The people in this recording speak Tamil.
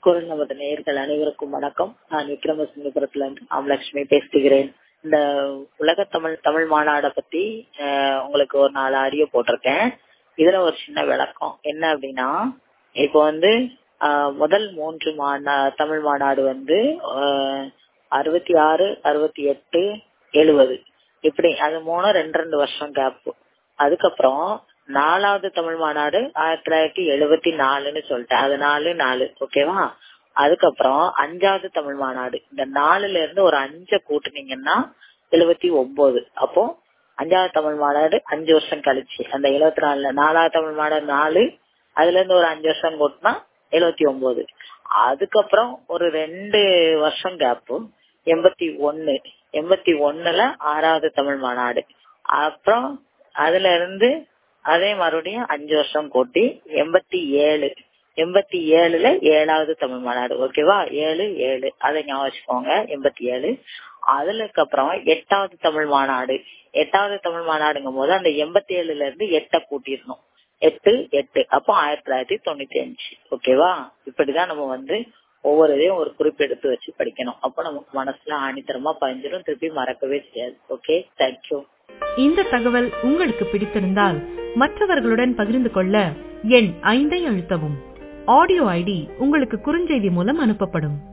குரல் நமது நேயர்கள் அனைவருக்கும் வணக்கம் நான் விக்ரமசிங்கபுரத்துல இருந்து ராமலட்சுமி பேசுகிறேன் இந்த உலக தமிழ் தமிழ் மாநாட பத்தி அஹ், உங்களுக்கு ஒரு நாலு ஆடியோ போட்டிருக்கேன் இதுல ஒரு சின்ன விளக்கம் என்ன அப்படின்னா இப்போ வந்து அஹ், முதல் மூன்று மாநா தமிழ் மாநாடு வந்து அஹ், அறுபத்தி ஆறு அறுபத்தி எட்டு எழுவது இப்படி அது மூணு ரெண்டு ரெண்டு வருஷம் கேப் அதுக்கப்புறம் நாலாவது தமிழ் மாநாடு ஆயிரத்தி தொள்ளாயிரத்தி எழுபத்தி நாலுன்னு சொல்லிட்டேன் அது நாலு நாலு ஓகேவா அதுக்கப்புறம் அஞ்சாவது தமிழ் மாநாடு இந்த நாலுல இருந்து ஒரு அஞ்சை கூட்டுனீங்கன்னா எழுபத்தி ஒன்பது அப்போ அஞ்சாவது தமிழ் மாநாடு அஞ்சு வருஷம் கழிச்சு அந்த எழுபத்தி நாலுல நாலாவது தமிழ் மாநாடு நாலு அதுல இருந்து ஒரு அஞ்சு வருஷம் கூட்டினா எழுபத்தி ஒன்பது அதுக்கப்புறம் ஒரு ரெண்டு வருஷம் கேப்பு எண்பத்தி ஒன்னு எண்பத்தி ஒண்ணுல ஆறாவது தமிழ் மாநாடு அப்புறம் அதுல இருந்து அதே மறுபடியும் அஞ்சு வருஷம் கூட்டி எண்பத்தி ஏழு எண்பத்தி ஏழுல ஏழாவது தமிழ் மாநாடு ஓகேவா ஏழு ஏழு அதை ஞாபகம் வச்சுக்கோங்க எண்பத்தி ஏழு அதுக்கு அப்புறம் எட்டாவது தமிழ் மாநாடு எட்டாவது தமிழ் மாநாடுங்கும் போது அந்த எண்பத்தி ஏழுல இருந்து எட்டை கூட்டிடணும் எட்டு எட்டு அப்போ ஆயிரத்தி தொள்ளாயிரத்தி தொண்ணூத்தி அஞ்சு ஓகேவா இப்படிதான் நம்ம வந்து ஒவ்வொரு இதையும் ஒரு குறிப்பெடுத்து வச்சு படிக்கணும் அப்போ நமக்கு மனசுல ஆணித்தரமா பதிஞ்சிடும் திருப்பி மறக்கவே செய்யாது ஓகே தேங்க்யூ இந்த தகவல் உங்களுக்கு பிடித்திருந்தால் மற்றவர்களுடன் பகிர்ந்து கொள்ள எண் ஐந்தை அழுத்தவும் ஆடியோ ஐடி உங்களுக்கு குறுஞ்செய்தி மூலம் அனுப்பப்படும்